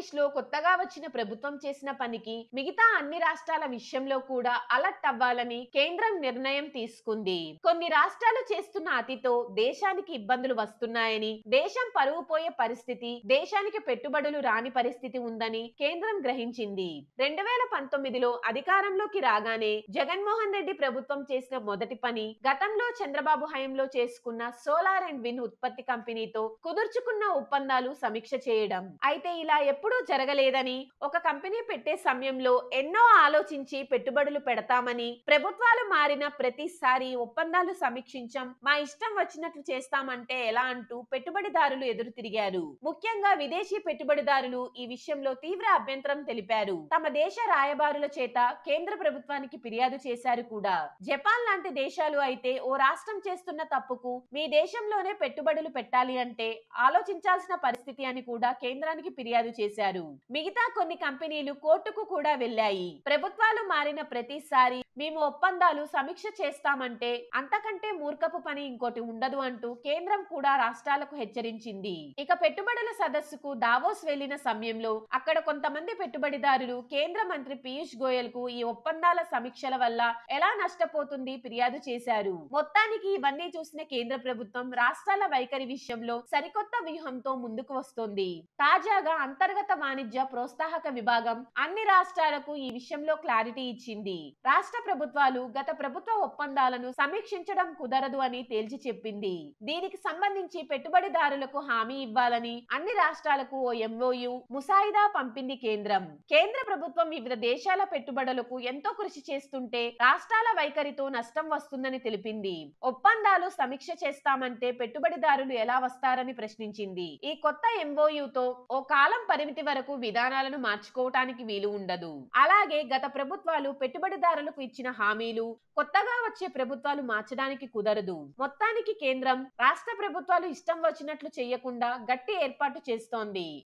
ఆంధ్రప్రదేశ్ లో కొత్తగా వచ్చిన ప్రభుత్వం చేసిన పనికి మిగతా అన్ని రాష్ట్రాల విషయంలో కూడా అలర్ట్ అవ్వాలని కేంద్రం నిర్ణయం తీసుకుంది కొన్ని రాష్ట్రాలు చేస్తున్న అతితో దేశానికి ఇబ్బందులు వస్తున్నాయని దేశం పరువు పోయే పరిస్థితి దేశానికి పెట్టుబడులు రాని పరిస్థితి ఉందని కేంద్రం గ్రహించింది రెండు వేల పంతొమ్మిదిలో అధికారంలోకి రాగానే జగన్మోహన్ రెడ్డి ప్రభుత్వం చేసిన మొదటి పని గతంలో చంద్రబాబు హయంలో చేసుకున్న సోలార్ అండ్ విన్ ఉత్పత్తి కంపెనీతో కుదుర్చుకున్న ఒప్పందాలు సమీక్ష చేయడం అయితే ఇలా ఎప్పుడూ జరగలేదని ఒక కంపెనీ పెట్టే సమయంలో ఎన్నో ఆలోచించి పెట్టుబడులు పెడతామని ప్రభుత్వాలు మారిన ప్రతిసారి ఒప్పందాలు సమీక్షించం మా ఇష్టం వచ్చినట్లు చేస్తామంటే ఎలా అంటూ పెట్టుబడిదారులు ఎదురు తిరిగారు ముఖ్యంగా విదేశీ పెట్టుబడిదారులు ఈ విషయంలో తీవ్ర అభ్యంతరం తెలిపారు తమ దేశ రాయబారుల చేత కేంద్ర ప్రభుత్వానికి ఫిర్యాదు చేశారు కూడా జపాన్ లాంటి దేశాలు అయితే ఓ రాష్ట్రం చేస్తున్న తప్పుకు మీ దేశంలోనే పెట్టుబడులు పెట్టాలి అంటే ఆలోచించాల్సిన పరిస్థితి అని కూడా కేంద్రానికి ఫిర్యాదు చేశారు మిగతా కొన్ని కంపెనీలు కోర్టుకు కూడా వెళ్లాయి ప్రభుత్వాలు మారిన ప్రతిసారి మేము ఒప్పందాలు సమీక్ష చేస్తామంటే అంతకంటే మూర్ఖపు పని ఇంకోటి ఉండదు అంటూ కేంద్రం కూడా రాష్ట్రాలకు హెచ్చరించింది ఇక పెట్టుబడుల సదస్సుకు దావోస్ వెళ్లిన సమయంలో అక్కడ కొంతమంది పెట్టుబడిదారులు కేంద్ర మంత్రి పీయూష్ గోయల్ కు ఈ ఒప్పందాల సమీక్షల వల్ల ఎలా నష్టపోతుంది ఫిర్యాదు చేశారు మొత్తానికి ఇవన్నీ చూసిన కేంద్ర ప్రభుత్వం రాష్ట్రాల వైఖరి విషయంలో సరికొత్త వ్యూహంతో ముందుకు వస్తోంది తాజాగా అంతర్గత వాణిజ్య ప్రోత్సాహక విభాగం అన్ని రాష్ట్రాలకు ఈ విషయంలో క్లారిటీ ఇచ్చింది రాష్ట్ర ప్రభుత్వాలు గత ప్రభుత్వ ఒప్పందాలను సమీక్షించడం కుదరదు అని తేల్చి చెప్పింది దీనికి సంబంధించి పెట్టుబడిదారులకు హామీ ఇవ్వాలని అన్ని రాష్ట్రాలకు ఓ ఎంఓయు ముసాయిదా పంపింది కేంద్రం కేంద్ర ప్రభుత్వం వివిధ దేశాల పెట్టుబడులకు ఎంతో కృషి చేస్తుంటే రాష్ట్రాల వైఖరితో నష్టం వస్తుందని తెలిపింది ఒప్పందాలు సమీక్ష చేస్తామంటే పెట్టుబడిదారులు ఎలా వస్తారని ప్రశ్నించింది ఈ కొత్త ఎంఓయుతో ఓ కాలం పరిమితి వరకు విధానాలను మార్చుకోవటానికి వీలు ఉండదు అలాగే గత ప్రభుత్వాలు పెట్టుబడిదారులకు ఇచ్చిన హామీలు కొత్తగా వచ్చే ప్రభుత్వాలు మార్చడానికి కుదరదు మొత్తానికి కేంద్రం రాష్ట్ర ప్రభుత్వాలు ఇష్టం వచ్చినట్లు చేయకుండా గట్టి ఏర్పాటు చేస్తోంది